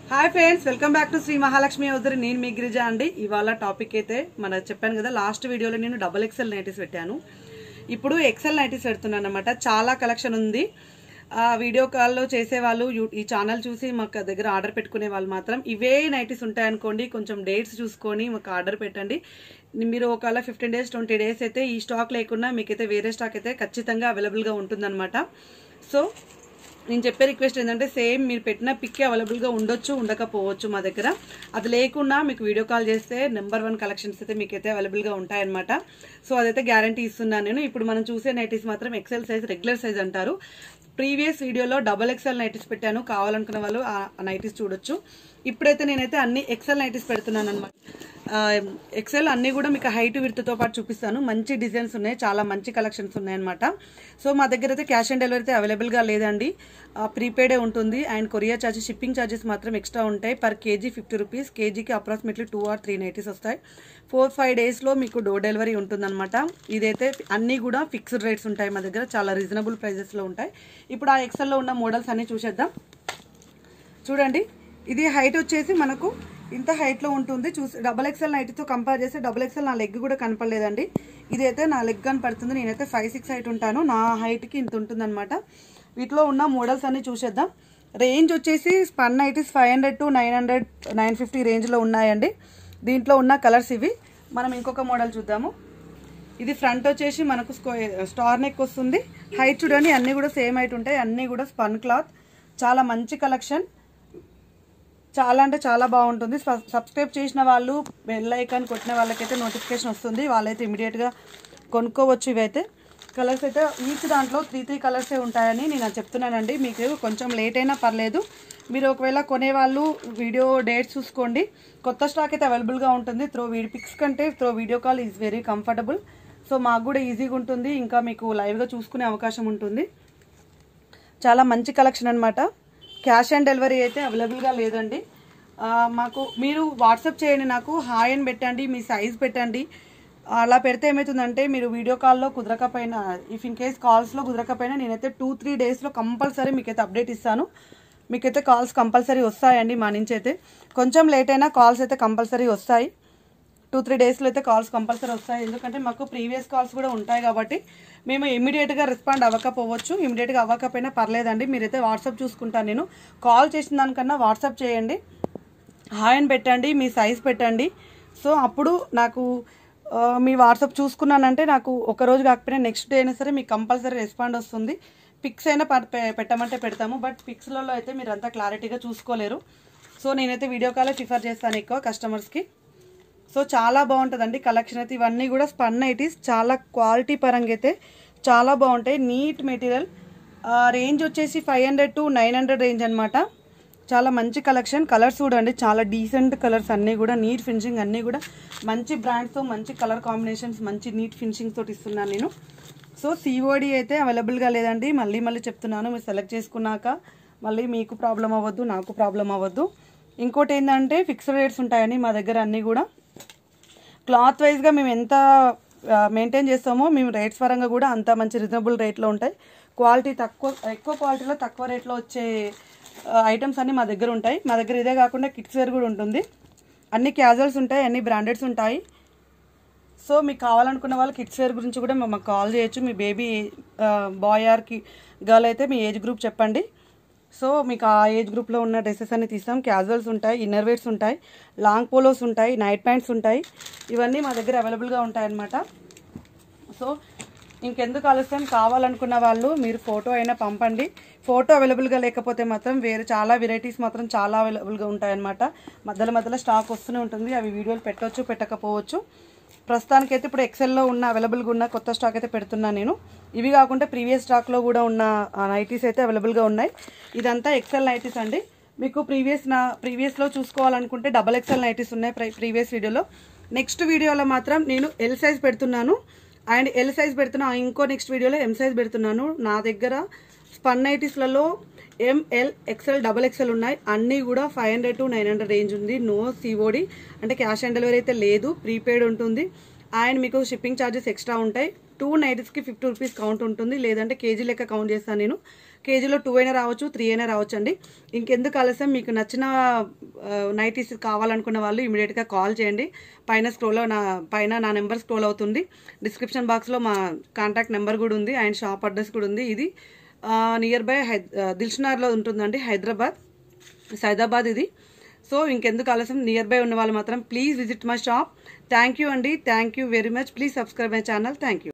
hi friends welcome back to Shri Mahalakshmi అవుతారు నేను మీ గిరిజ అండి ఇవాళ టాపిక్ అయితే మన చెప్పాను కదా లాస్ట్ వీడియోలో నేను డబుల్ ఎక్సెల్ నైటీస్ పెట్టాను ఇప్పుడు ఎక్సెల్ నైటీస్ పెడుతున్నాను అనమాట చాలా కలెక్షన్ ఉంది ఆ వీడియో కాల్లో చేసేవాళ్ళు యూ- ఈ ఛానల్ చూసి మాకు దగ్గర ఆర్డర్ పెట్టుకునే వాళ్ళు మాత్రం ఇవే నైటీస్ ఉంటాయనుకోండి కొంచెం డేట్స్ చూసుకొని మాకు ఆర్డర్ పెట్టండి మీరు ఒకవేళ ఫిఫ్టీన్ డేస్ ట్వంటీ డేస్ అయితే ఈ స్టాక్ లేకుండా మీకైతే వేరే స్టాక్ అయితే ఖచ్చితంగా అవైలబుల్గా ఉంటుందన్నమాట సో నేను చెప్పే రిక్వెస్ట్ ఏంటంటే సేమ్ మీరు పెట్టిన పిక్ అవైలబుల్గా ఉండొచ్చు ఉండకపోవచ్చు మా దగ్గర అది లేకుండా మీకు వీడియో కాల్ చేస్తే నెంబర్ వన్ కలెక్షన్స్ అయితే మీకైతే అవైలబుల్గా ఉంటాయన్నమాట సో అదైతే గ్యారంటీ ఇస్తున్నాను నేను ఇప్పుడు మనం చూసే నైటీస్ మాత్రం ఎక్సెల్ సైజ్ రెగ్యులర్ సైజ్ అంటారు ప్రీవియస్ వీడియోలో డబల్ ఎక్సెల్ నైటీస్ పెట్టాను కావాలనుకున్న వాళ్ళు ఆ నైటీస్ చూడొచ్చు ఇప్పుడైతే నేనైతే అన్ని ఎక్సెల్ నైటీస్ పెడుతున్నాను అనమాట ఎక్సెల్ అన్ని కూడా మీకు హైట్ విర్త్తో పాటు చూపిస్తాను మంచి డిజైన్స్ ఉన్నాయి చాలా మంచి కలెక్షన్స్ ఉన్నాయన్నమాట సో మా దగ్గర అయితే క్యాష్ ఆన్ డెలివరీ అయితే అవైలబుల్గా లేదండి ప్రీపెయిడే ఉంటుంది and courier charges shipping charges మాత్రం ఎక్స్ట్రా ఉంటాయి పర్ కేజీ ఫిఫ్టీ రూపీస్ కేజీకి approximately two or three nighties వస్తాయి ఫోర్ ఫైవ్ డేస్లో మీకు డోర్ డెలివరీ ఉంటుందన్నమాట ఇదైతే అన్నీ కూడా ఫిక్స్డ్ రేట్స్ ఉంటాయి మా దగ్గర చాలా రీజనబుల్ ప్రైజెస్లో ఉంటాయి ఇప్పుడు ఆ ఎక్సెల్లో ఉన్న మోడల్స్ అన్నీ చూసేద్దాం చూడండి ఇది హైట్ వచ్చేసి మనకు ఇంత హైట్లో ఉంటుంది చూసి డబల్ ఎక్స్ఎల్ నైట్తో కంపేర్ చేస్తే డబల్ ఎక్స్ఎల్ నా లెగ్ కూడా కనపడలేదండి ఇది అయితే నా లెగ్ కనపడుతుంది నేనైతే ఫైవ్ సిక్స్ హైట్ ఉంటాను నా హైట్కి ఇంత ఉంటుందన్నమాట వీటిలో ఉన్న మోడల్స్ అన్ని చూసేద్దాం రేంజ్ వచ్చేసి spun nighties five hundred to nine hundred nine fifty రేంజ్లో ఉన్నాయండి దీంట్లో ఉన్న కలర్స్ ఇవి మనం ఇంకొక మోడల్ చూద్దాము ఇది ఫ్రంట్ వచ్చేసి మనకు స్టార్ నెక్ వస్తుంది హైట్ చూడండి అన్నీ కూడా సేమ్ హైట్ ఉంటాయి అన్నీ కూడా స్పన్ క్లాత్ చాలా మంచి కలెక్షన్ చాలా అంటే చాలా బాగుంటుంది సబ్- సబ్స్క్రైబ్ చేసిన వాళ్ళు బెల్ ఐకాన్ కొట్టిన వాళ్ళకైతే నోటిఫికేషన్ వస్తుంది వాళ్ళైతే ఇమీడియట్గా కొనుక్కోవచ్చు ఇవైతే కలర్స్ అయితే ఈచ్ దాంట్లో త్రీ త్రీ కలర్సే ఉంటాయని నేను చెప్తున్నానండి మీకు కొంచెం లేట్ అయినా పర్లేదు మీరు ఒకవేళ కొనేవాళ్ళు వీడియో డేట్స్ చూసుకోండి కొత్త స్టాక్ అయితే అవైలబుల్గా ఉంటుంది త్రో వీడియో పిక్స్ కంటే through video call is very comfortable so మాకు కూడా ఈజీగా ఉంటుంది ఇంకా మీకు లైవ్గా చూసుకునే అవకాశం ఉంటుంది చాలా మంచి కలెక్షన్ అనమాట క్యాష్ ఆన్ డెలివరీ అయితే అవైలబుల్గా లేదండి ఆ, మాకు మీరు వాట్సాప్ చేయండి నాకు హాయ్ అని పెట్టండి మీ సైజ్ పెట్టండి అలా పెడితే ఏమవుతుందంటే మీరు వీడియో కాల్లో కుదరకపోయినా ఇఫ్ ఇన్ కేస్ కాల్స్లో కుదరకపోయినా నేనైతే టూ త్రీ డేస్లో కంపల్సరీ మీకైతే అప్డేట్ ఇస్తాను మీకైతే కాల్స్ కంపల్సరీ వస్తాయండి మా నుంచి అయితే కొంచెం లేట్ అయినా కాల్స్ అయితే కంపల్సరీ వస్తాయి టూ త్రీ డేస్లో అయితే కాల్స్ కంపల్సరీ వస్తాయి ఎందుకంటే మాకు ప్రీవియస్ కాల్స్ కూడా ఉంటాయి కాబట్టి మేము ఇమీడియట్గా రెస్పాండ్ అవ్వకపోవచ్చు ఇమీడియట్గా అవ్వకపోయినా పర్లేదండి మీరైతే వాట్సాప్ చూసుకుంటాను నేను కాల్ చేసిన దానికన్నా వాట్సాప్ చేయండి హాయ్ అని పెట్టండి మీ సైజ్ పెట్టండి సో అప్పుడు నాకు ఆ, మీ వాట్సాప్ చూసుకున్నానంటే నాకు ఒక రోజు కాకపోయినా నెక్స్ట్ డే అయినా సరే మీకు కంపల్సరీ రెస్పాండ్ వస్తుంది పిక్స్ అయినా ప- పె- పెట్టమంటే పెడతాము బట్ పిక్స్లలో అయితే మీరు అంతా క్లారిటీగా చూసుకోలేరు సో నేనైతే వీడియో కాలే ప్రిఫర్ చేస్తాను ఎక్కువ కస్టమర్స్కి సో చాలా బాగుంటుందండి కలెక్షన్ అయితే ఇవన్నీ కూడా స్పన్ నైటీస్ చాలా క్వాలిటీ పరంగా అయితే చాలా బాగుంటాయి నీట్ మెటీరియల్ రేంజ్ వచ్చేసి five hundred to nine hundred range అనమాట చాలా మంచి కలెక్షన్ కలర్స్ చూడండి చాలా డీసెంట్ కలర్స్ అన్నీ కూడా నీట్ ఫినిషింగ్ అన్నీ కూడా మంచి బ్రాండ్స్తో మంచి కలర్ కాంబినేషన్స్ మంచి నీట్ ఫినిషింగ్ తోటి ఇస్తున్నాను నేను సో సిఓడి అయితే అవైలబుల్గా లేదండి మళ్ళీ మళ్ళీ చెప్తున్నాను మీరు సెలెక్ట్ చేసుకున్నాక మళ్ళీ మీకు ప్రాబ్లం అవ్వద్దు నాకు ప్రాబ్లం అవ్వద్దు ఇంకోటి ఏంటంటే ఫిక్స్డ్ రేట్స్ ఉంటాయని మా దగ్గర అన్నీ కూడా క్లాత్ వైజ్గా మేము ఎంత మెయింటైన్ చేస్తామో మేము రేట్స్ పరంగా కూడా అంత మంచి రీజనబుల్ రేట్లో ఉంటాయి క్వాలిటీ తక్కువ ఎక్కువ క్వాలిటీలో తక్కువ రేట్లో వచ్చే ఐటమ్స్ అన్నీ మా దగ్గర ఉంటాయి మా దగ్గర ఇదే కాకుండా కిడ్స్ వేర్ కూడా ఉంటుంది అన్ని క్యాజువల్స్ ఉంటాయి అన్ని బ్రాండెడ్స్ ఉంటాయి సో మీకు కావాలనుకున్న వాళ్ళు కిడ్స్ వేర్ గురించి కూడా మాకు కాల్ చేయొచ్చు మీ బేబీ బాయ్ ఆర్కి గర్ల్ అయితే మీ ఏజ్ గ్రూప్ చెప్పండి సో మీకు ఆ ఏజ్ గ్రూప్లో ఉన్న డ్రెస్సెస్ అన్ని తీస్తాం క్యాజువల్స్ ఉంటాయి ఇన్నర్ వేర్స్ ఉంటాయి లాంగ్ పోలోస్ ఉంటాయి నైట్ ప్యాంట్స్ ఉంటాయి ఇవన్నీ మా దగ్గర అవైలబుల్గా ఉంటాయన్నమాట సో ఇంకెందుకు ఆలస్యం కావాలనుకున్న వాళ్ళు మీరు ఫోటో అయినా పంపండి ఫోటో అవైలబుల్గా లేకపోతే మాత్రం వేరే చాలా వెరైటీస్ మాత్రం చాలా అవైలబుల్గా ఉంటాయన్నమాట మధ్యలో మధ్యలో స్టాక్ వస్తూనే ఉంటుంది అవి వీడియోలు పెట్టవచ్చు పెట్టకపోవచ్చు ప్రస్తుతానికైతే ఇప్పుడు ఎక్సెల్లో ఉన్న అవైలబుల్గా ఉన్న కొత్త స్టాక్ అయితే పెడుతున్నాను నేను ఇవి కాకుండా ప్రీవియస్ స్టాక్లో కూడా ఉన్న నైటీస్ అయితే అవైలబుల్గా ఉన్నాయి ఇదంతా ఎక్సెల్ నైటీస్ అండి మీకు ప్రీవియస్ నా ప్రీవియస్లో చూసుకోవాలనుకుంటే డబల్ ఎక్సెల్ నైటీస్ ఉన్నాయి ప్రీ- ప్రీవియస్ వీడియోలో నెక్స్ట్ వీడియోలో మాత్రం నేను ఎల్ సైజ్ పెడుతున్నాను అండ్ ఎల్ సైజ్ పెడుతున్నా ఇంకో నెక్స్ట్ వీడియోలో ఎం సైజ్ పెడుతున్నాను నా దగ్గర స్పన్ నైటీస్లలో ఎంఎల్ ఎక్సెల్ డబల్ ఎక్సెల్ ఉన్నాయి అన్నీ కూడా five hundred to nine hundred range ఉంది నో సిఓడి అంటే క్యాష్ ఆన్ డెలివరీ అయితే లేదు ప్రీపెయిడ్ ఉంటుంది అండ్ మీకు షిప్పింగ్ ఛార్జెస్ ఎక్స్ట్రా ఉంటాయి టూ నైటీస్కి ఫిఫ్టీ రూపీస్ కౌంట్ ఉంటుంది లేదంటే కేజీ లెక్క కౌంట్ చేస్తాను నేను కేజీలో టూ అయినా రావచ్చు త్రీ అయినా రావచ్చు అండి ఇంకెందుకు ఆలస్యం మీకు నచ్చిన నైటీస్ కావాలనుకున్న వాళ్ళు ఇమీడియట్గా కాల్ చేయండి పైన స్క్రోల్లో నా పైన నా నెంబర్ స్క్రోల్ అవుతుంది డిస్క్రిప్షన్ బాక్స్లో మా కాంటాక్ట్ నెంబర్ కూడా ఉంది అండ్ షాప్ అడ్రస్ కూడా ఉంది ఇది నియర్ బై హై దిల్షునార్లో ఉంటుందండి హైదరాబాద్ సైదాబాద్ ఇది సో ఇంకెందుకు ఆలస్యం నియర్ బై ఉన్న వాళ్ళు మాత్రం please visit my shop thank you అండి thank you very much please subscribe my channel thank you